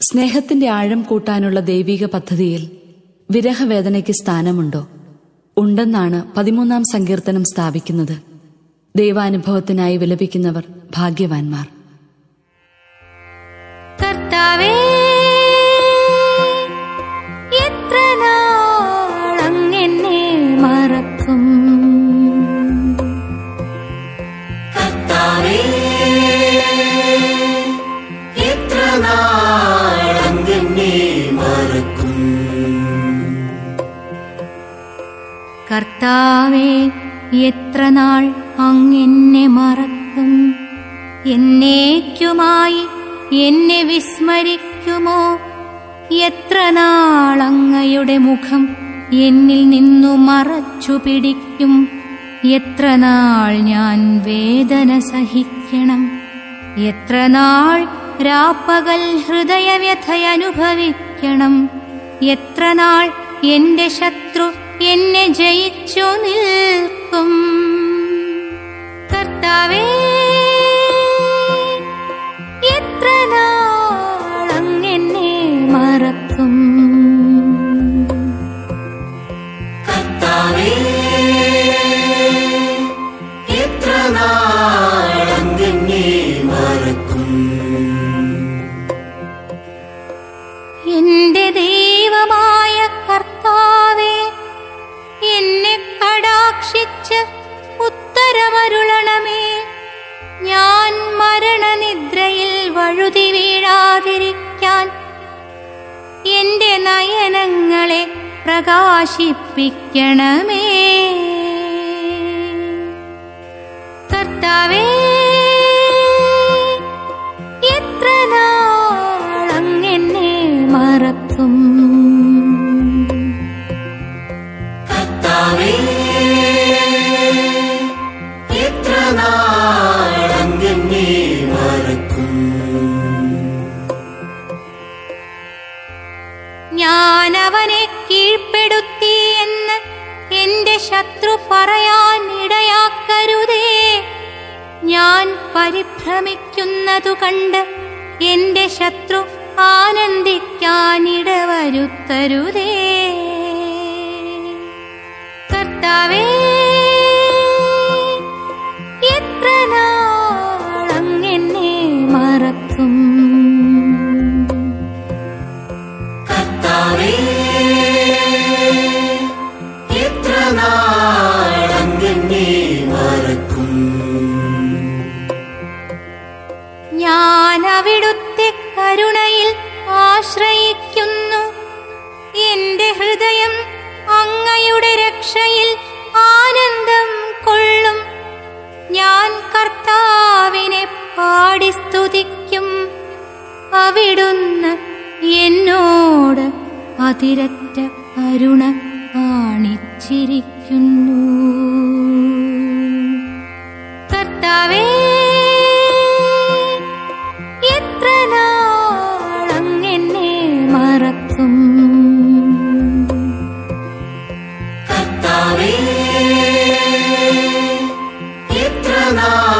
സ്നേഹത്തിന്റെ ആഴം കൂട്ടാനുള്ള ദൈവിക പദ്ധതിയിൽ വിരഹവേദനയ്ക്ക് സ്ഥാനമുണ്ടോ ഉണ്ടെന്നാണ് പതിമൂന്നാം സങ്കീർത്തനം സ്ഥാപിക്കുന്നത് ദൈവാനുഭവത്തിനായി വിലപിക്കുന്നവർ ഭാഗ്യവാന്മാർ കർത്താവേ എത്ര നാളങ്ങെന്നെ മറക്കും കർത്താവേ എത്ര നാളങ്ങെന്നെ മറക്കും കർത്താവേ എത്ര നാൾ അങ്ങെന്നെ മറക്കും എന്നേക്കുമായി എന്നെ വിസ്മരിക്കുമോ എത്ര നാൾ അങ്ങയുടെ മുഖം എന്നിൽ നിന്നു മറച്ചു പിടിക്കും എത്ര നാൾ ഞാൻ വേദന സഹിക്കണം എത്ര നാൾ രാപ്പകൽ ഹൃദയവ്യഥയനുഭവിക്കണം എത്ര നാൾ എന്റെ ശത്രു എന്നെ ജയിച്ചു നിൽക്കും കർത്താവേ എത്ര നാളങ്ങെന്നെ മറക്കും കർത്താവേ എത്ര നാളങ്ങെന്നെ മറക്കും എന്റെ ദൈവമായ കർത്താവേ എന്നെ കടാക്ഷിച്ച് ഉത്തരമരുളണമേ ഞാൻ മരണനിദ്രയിൽ വഴുതി വീഴാതിരിക്കാൻ എന്റെ നയനങ്ങളെ പ്രകാശിപ്പിക്കണമേ കർത്താവേ എത്ര നാളങ്ങെന്നെ മറക്കും കർത്താവേ എത്ര നാളങ്ങെന്നെ മറക്കും ഞാൻ അവനെ കീഴ്പ്പെടുത്തി എന്ന് എന്റെ ശത്രു പറയാൻ ഇടയാക്കരുതേ ഞാൻ പരിഭ്രമിക്കുന്നതു കണ്ട് എന്റെ ശത്രു ആനന്ദിക്കാനിടവരുത്തരുതേ കർത്താവേ എത്ര നാളങ്ങെന്നെ മറക്കും കർത്താവേ എത്ര നാളങ്ങെന്നെ മറക്കും ഞാൻ അവിടുത്തെ കരുണയിൽ ആശ്രയിക്കുന്നു എന്റെ ഹൃദയം അങ്ങയുടെ രക്ഷയിൽ ആനന്ദം കൊള്ളും ഞാൻ കർത്താവിനെ പാടി സ്തുതിക്കും അവിടുന്ന് എന്നോട് അതിരറ്റ കരുണ കാണിച്ചിരിക്കുന്നു കർത്താവേ എത്ര നാളങ്ങെന്നെ മറക്കും കർത്താവേ എത്ര നാൾ